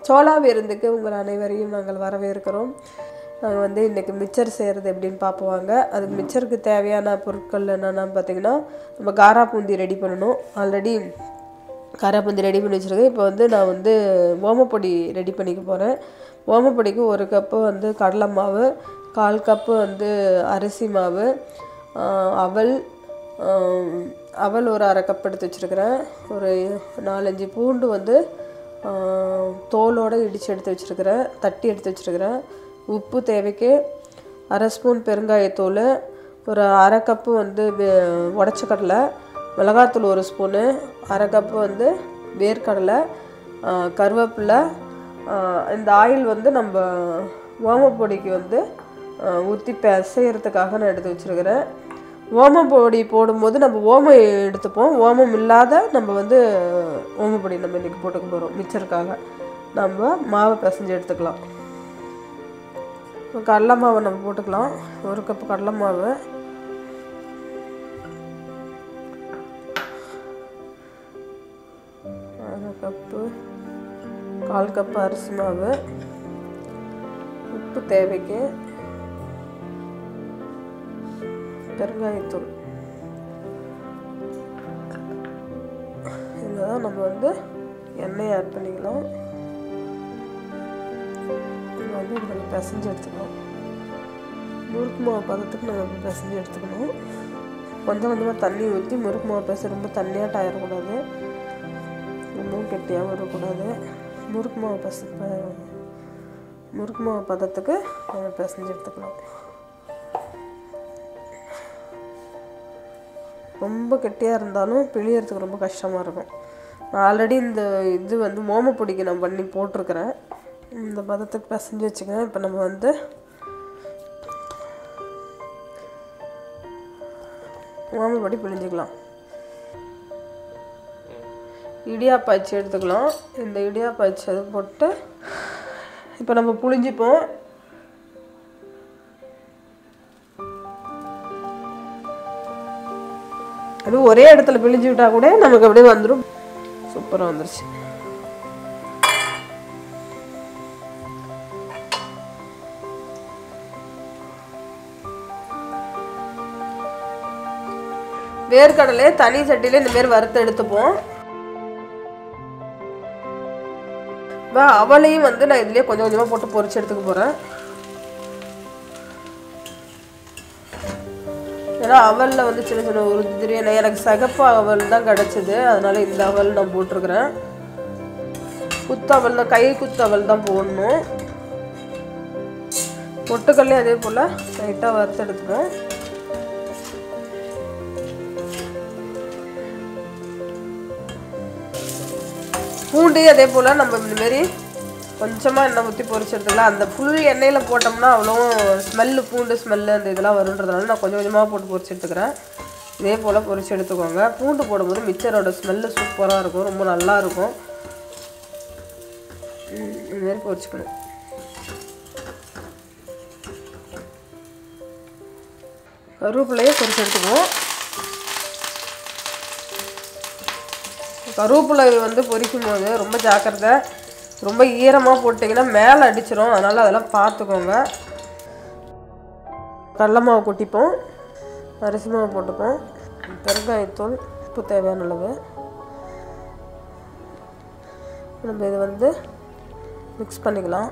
சோளா விருந்துக்கு உங்கள் அனைவரையும் நாங்கள் வரவேற்கிறோம் நாங்கள் வந்து இன்றைக்கி மிச்சர் செய்கிறது எப்படின்னு பார்ப்போங்க அதுக்கு மிச்சருக்கு தேவையான பொருட்கள் என்னென்னு பார்த்தீங்கன்னா நம்ம காரா பூந்தி ரெடி பண்ணணும் ஆல்ரெடி காராப்பூந்தி ரெடி பண்ணி வச்சுருக்கேன் இப்போ வந்து நான் வந்து ஓமப்பொடி ரெடி பண்ணிக்க போகிறேன் ஓமப்பொடிக்கு ஒரு கப்பு வந்து கடலை மாவு கால் கப்பு வந்து அரிசி மாவு ஆஹ் அவல் ஆஹ் அவல் ஒரு அரை கப் எடுத்து வச்சுருக்கிறேன் ஒரு நாலஞ்சு பூண்டு வந்து ஆஹ் தோலோடு இடித்து எடுத்து வச்சுருக்கிறேன் தட்டி எடுத்து வச்சுருக்கிறேன் உப்பு தேவைக்கு அரை ஸ்பூன் பெருங்காயத்தூள் ஒரு அரை கப்பு வந்து வே- உடச்ச கடலை மிளகாத்தூள் ஒரு ஸ்பூனு அரை கப்பு வந்து வேர்க்கடலை ஆ, கருவேப்பிலை ஆ, இந்த ஆயில் வந்து நம்ம ஓமப்பொடிக்கு வந்து ஊற்றி பிசையறதுக்காக நான் எடுத்து வச்சுருக்கிறேன் ஓமப்பொடி போடும்போது நம்ம ஓமம் எடுத்துப்போம் ஓமம் இல்லாத நம்ம வந்து ஓமப்பொடி நம்ம இன்றைக்கி போட்டுக்க போகிறோம் மிச்சருக்காக நம்ம மாவை பிசைஞ்சு எடுத்துக்கலாம் கடலை மாவை நம்ம போட்டுக்கலாம் ஒரு கப்பு கடலை மாவு அரை கப்பு கால் கப்பு அரிசி மாவு உப்பு தேவைக்கு பெருங்காயத்தூள் இதில் தான் நம்ம வந்து எண்ணெய் ஆட் பண்ணிக்கலாம் நம்ம வந்து இதில் பிசைஞ்சு எடுத்துக்கணும் முறுக்கு மாவு பதத்துக்கு நம்ம இப்படி பிசைஞ்சு எடுத்துக்கணும் கொஞ்சம் கொஞ்சமாக தண்ணி ஊற்றி முறுக்கு மாவு பேச ரொம்ப தண்ணியாட்டம் ஆயிடக்கூடாது ரொம்பவும் கெட்டியாகவும் இருக்கக்கூடாது முறுக்கு மாவு பச ப- முறுக்கு மாவு பதத்துக்கு நம்ம பிசைஞ்சு எடுத்துக்கலாம் ரொம்ப கெட்டியாக இருந்தாலும் பிழியறதுக்கு ரொம்ப கஷ்டமாக இருக்கும் நான் ஆல்ரெடி இந்த இது வந்து மோமப்பொடிக்கு நான் பண்ணி போட்டிருக்கிறேன் இந்த பதத்துக்கு பிசைஞ்சு வச்சுக்கிறேன் இப்போ நம்ம வந்து ஓமப்பொடி பிழிஞ்சுக்கலாம் இடியாப்ப அச்சு எடுத்துக்கலாம் இந்த இடியாப்ப அச்சு அது போட்டு இப்போ நம்ம புளிஞ்சிப்போம் அது ஒரே இடத்துல பிழிஞ்சு விட்டா கூட நமக்கு அப்படியே வந்துடும் சூப்பராக வந்துருச்சு வேர்க்கடலை தனி சட்டியில் இந்த மாதிரி வறுத்து எடுத்துப்போம் இப்போ அவளையும் வந்து நான் இதுலயே கொஞ்சம் கொஞ்சமாக போட்டு பொரிச்சு எடுத்துக்க போகிறேன் ஏன்னா அவலில் வந்து சின்ன சின்ன உருதிரி எனக்கு சகப்பு அவல் தான் கிடச்சிது அதனால இந்த அவல் நான் போட்டிருக்கிறேன் குத்தவல் தான் கை குத்தவல் தான் போடணும் பொட்டுக்கல்லையும் அதே போல் லைட்டாக வறுத்து எடுத்துப்போம் பூண்டு அதே போல் நம்ம இந்த மாதிரி கொஞ்சமாக எண்ணெய் ஊற்றி பொரிச்சு எடுத்துக்கலாம் அந்த ஃபுல் எண்ணெயில் போட்டோம்னா அவ்வளோ ஸ்மெல்லு பூண்டு ஸ்மெல்லு அந்த இதெல்லாம் வருன்றதுனால நான் கொஞ்சம் கொஞ்சமாக போட்டு பொரிச்சு எடுத்துக்கிறேன் இதே போல் பொரிச்சு எடுத்துக்கோங்க பூண்டு போடும்போது மிச்சரோட ஸ்மெல்லு சூப்பராக இருக்கும் ரொம்ப நல்லா இருக்கும் ம், இந்த மாதிரி பொரிச்சுக்கணும் கருவேப்பிலையே பொரிச்சு எடுத்துக்குவோம் கருவேப்பிலை வந்து பொரிக்கும் போது ரொம்ப ஜாக்கிரதை ரொம்ப ஈரமாக போட்டிங்கன்னா மேலே அடிச்சிரும் அதனால் அதெல்லாம் பார்த்துக்கோங்க கடல மாவு கொட்டிப்போம் அரிசி மாவு போட்டுப்போம் பெருங்காயத்தூள் உப்பு தேவையான அளவு நம்ம இதை வந்து மிக்ஸ் பண்ணிக்கலாம்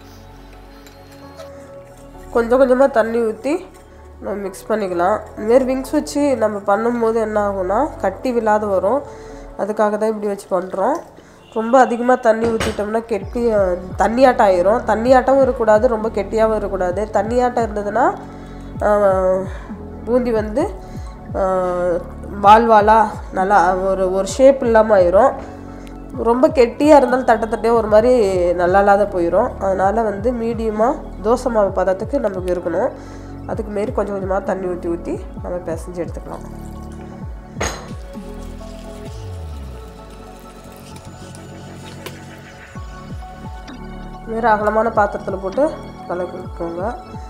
கொஞ்சம் கொஞ்சமாக தண்ணி ஊற்றி நம்ம மிக்ஸ் பண்ணிக்கலாம் இதுமாரி விங்ஸ் வச்சு நம்ம பண்ணும்போது என்ன ஆகும்னா கட்டி விழாத வரும் அதுக்காக தான் இப்படி வச்சு பண்ணுறோம் ரொம்ப அதிகமாக தண்ணி ஊற்றிட்டோம்னா கெட்டி தண்ணியாட்டம் ஆயிரும் தண்ணியாட்டமும் இருக்கக்கூடாது ரொம்ப கெட்டியாகவும் இருக்கக்கூடாது தண்ணியாட்டம் இருந்ததுன்னா ஆஹ், பூந்தி வந்து ஆஹ், வால் வாலாக நல்லா ஒரு ஒரு ஷேப் இல்லாமல் ஆயிரும் ரொம்ப கெட்டியாக இருந்தாலும் தட்டை தட்டையாக ஒரு மாதிரி நல்லா இல்லாத போயிடும் அதனால் வந்து மீடியமாக தோசை மாவு பதத்துக்கு நமக்கு இருக்கணும் அதுக்கு மாரி கொஞ்சம் கொஞ்சமாக தண்ணி ஊற்றி ஊற்றி நம்ம பிசைஞ்சு எடுத்துக்கலாம் வேறு அகலமான பாத்திரத்தில் போட்டு கலக்கி விட்டுக்கோங்க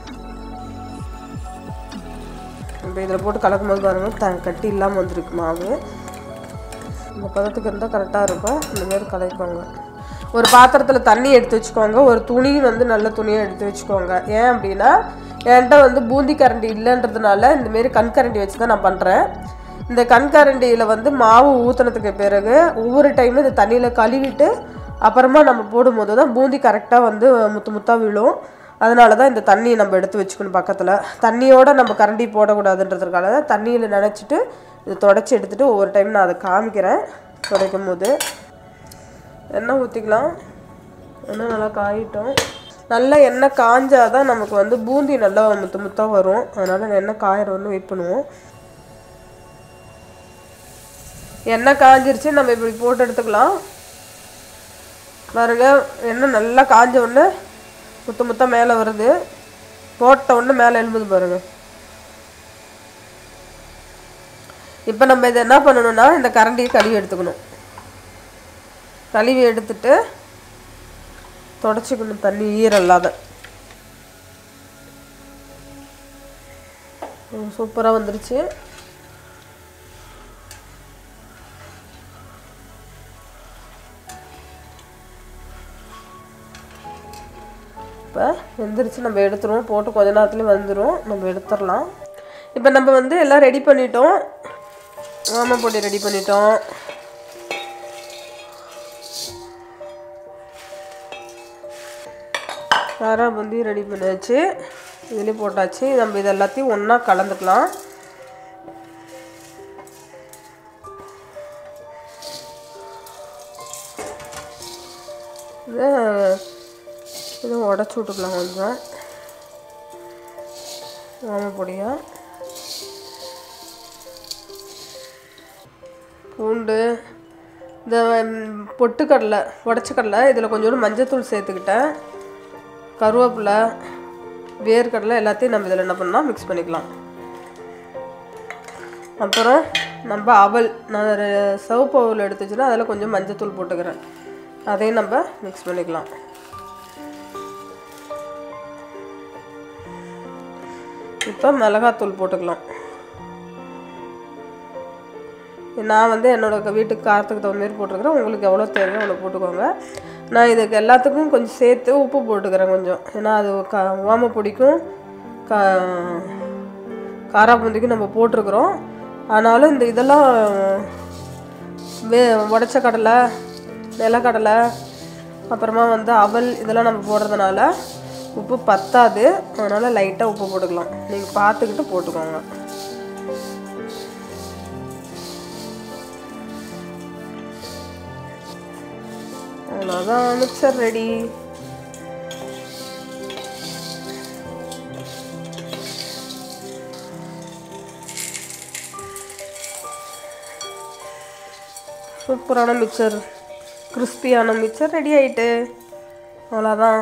இப்போ இதில் போட்டு கலக்கும் போது பாருங்கள் த கட்டி இல்லாமல் வந்திருக்கு மாவு இந்த பதத்துக்கு இருந்தால் கரெக்டாக இருக்கும் இந்த மாதிரி கலக்கிக்கோங்க ஒரு பாத்திரத்தில் தண்ணி எடுத்து வச்சுக்கோங்க ஒரு துணி வந்து நல்ல துணியாக எடுத்து வச்சுக்கோங்க ஏன் அப்படின்னா என்கிட்ட வந்து பூந்தி கரண்டி இல்லைன்றதுனால இந்தமாரி கண்கரண்டி வச்சு தான் நான் பண்ணுறேன் இந்த கண்கரண்டியில் வந்து மாவு ஊற்றுனதுக்கு பிறகு ஒவ்வொரு டைமும் இந்த தண்ணியில் கழுவிட்டு அப்புறமா நம்ம போடும்போது தான் பூந்தி கரெக்டாக வந்து முத்து முத்தாக விழும் அதனால தான் இந்த தண்ணியை நம்ம எடுத்து வச்சுக்கணும் பக்கத்தில் தண்ணியோட நம்ம கரண்டி போடக்கூடாதுன்றதுக்காக தான் தண்ணியில் நினச்சிட்டு இது தொடச்சி எடுத்துகிட்டு ஒவ்வொரு டைம் நான் அதை காமிக்கிறேன் துடைக்கும் போது எண்ணெய் ஊற்றிக்கலாம் எண்ணெய் நல்லா காயிட்டோம் நல்லா எண்ணெய் காஞ்சாதான் நமக்கு வந்து பூந்தி நல்லா முத்து முத்தாக வரும் அதனால் எண்ணெய் காயிற வந்து வெயிட் பண்ணுவோம் எண்ணெய் காஞ்சிருச்சு நம்ம இப்படி போட்டு எடுத்துக்கலாம் பாருங்க எண்ணெய் நல்லா காஞ்ச உடனே முத்த முத்த மேலே வருது போட்ட உடனே மேலே எழும்புது பாருங்க இப்போ நம்ம இதை என்ன பண்ணணும்னா இந்த கரண்டியை கழுவி எடுத்துக்கணும் கழுவி எடுத்துட்டு தொடச்சிக்கணும் தண்ணி ஈரம் இல்லாத சூப்பராக வந்துருச்சு இப்போ வெந்துருச்சு நம்ம எடுத்துருவோம் போட்டு கொஞ்ச நேரத்துலேயும் வந்துடும் நம்ம எடுத்துடலாம் இப்போ நம்ம வந்து எல்லாம் ரெடி பண்ணிட்டோம் ஓமப்பொடி ரெடி பண்ணிட்டோம் காரா பூந்தி ரெடி பண்ணியாச்சு இதுலேயும் போட்டாச்சு நம்ம இது எல்லாத்தையும் ஒன்றா கலந்துக்கலாம் இதை இதை உடச்சி விட்டுக்கலாம் கொஞ்சம் ஓமப்பொடியா பூண்டு இந்த ம், பொட்டுக்கடலை உடச்ச கடலை இதில் கொஞ்சோண்டு மஞ்சத்தூள் சேர்த்துக்கிட்டேன் கருவேப்பிலை வேர்க்கடலை எல்லாத்தையும் நம்ம இதில் என்ன பண்ணலாம் மிக்ஸ் பண்ணிக்கலாம் அப்புறம் நம்ம அவல் நான் ரெ- சிவப்பு அவல் எடுத்து வச்சுன்னா அதில் கொஞ்சம் மஞ்சத்தூள் போட்டுக்கிறேன் அதையும் நம்ம மிக்ஸ் பண்ணிக்கலாம் இப்போ மிளகாத்தூள் போட்டுக்கலாம் நான் வந்து என்னோட க- வீட்டுக்கு காரத்துக்கு தகுந்த மாதிரி போட்டிருக்கிறேன் உங்களுக்கு எவ்வளோ தேவையோ அவ்வளோ போட்டுக்கோங்க நான் இதுக்கு எல்லாத்துக்கும் கொஞ்சம் சேர்த்து உப்பு போட்டுக்கிறேன் கொஞ்சம் ஏன்னா அது க ஓம பொடிக்கும் க காராபூந்திக்கும் நம்ம போட்டிருக்கிறோம் ஆனாலும் இந்த இதெல்லாம் வே உடச்ச கடலை நிலக்கடலை அப்புறமா வந்து அவல் இதெல்லாம் நம்ம போடுறதுனால உப்பு பத்தாது அதனால் லைட்டாக உப்பு போட்டுக்கலாம் நீங்கள் பார்த்துக்கிட்டு போட்டுக்கோங்க அவ்வளோதான் மிக்சர் ரெடி சூப்பரான மிக்சர் கிறிஸ்பியான மிக்சர் ரெடி ஆயிட்டு அவ்வளோதான்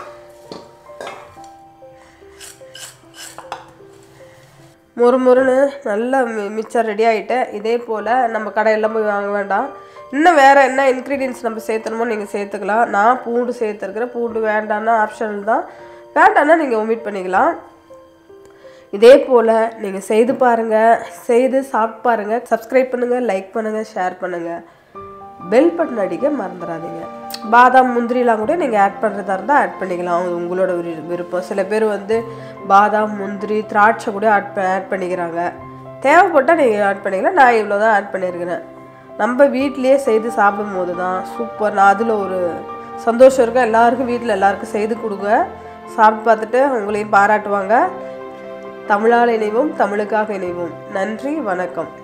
மொறு மொறுன்னு நல்ல மி மிக்சர் ரெடி ஆகிட்டு இதே போல் நம்ம கடையெல்லாம் போய் வாங்க வேண்டாம் இன்னும் வேறு என்ன இன்க்ரீடியன்ஸ் நம்ம சேர்த்தணுமோ நீங்கள் சேர்த்துக்கலாம் நான் பூண்டு சேர்த்துருக்குறேன் பூண்டு வேண்டான்னா ஆப்ஷனல் தான் வேண்டான்னா நீங்கள் ஒமிட் பண்ணிக்கலாம் இதே போல் நீங்கள் செய்து பாருங்கள் செய்து சாப்பிட்டு பாருங்கள் சப்ஸ்கிரைப் பண்ணுங்கள் லைக் பண்ணுங்கள் ஷேர் பண்ணுங்கள் பெல் பட்டன் அடிக்க மறந்துடாதீங்க பாதாம் முந்திரிலாம் கூட நீங்கள் ஆட் பண்ணுறதா இருந்தால் ஆட் பண்ணிக்கலாம் அது உங்களோட விரு- விருப்பம் சில பேர் வந்து பாதாம் முந்திரி திராட்சை கூட ஆட் ஆட் பண்ணிக்கிறாங்க தேவைப்பட்டால் நீங்கள் ஆட் பண்ணிக்கலாம் நான் இவ்வளோ தான் ஆட் பண்ணியிருக்கிறேன் நம்ம வீட்டிலேயே செய்து சாப்பிடும் போது தான் சூப்பர் நான் அதில் ஒரு சந்தோஷம் இருக்கா எல்லாருக்கும் வீட்டில் எல்லாருக்கும் செய்து கொடுங்க சாப்பிட்டு பார்த்துட்டு உங்களையும் பாராட்டுவாங்க தமிழால் இணைவோம் தமிழுக்காக இணைவோம் நன்றி வணக்கம்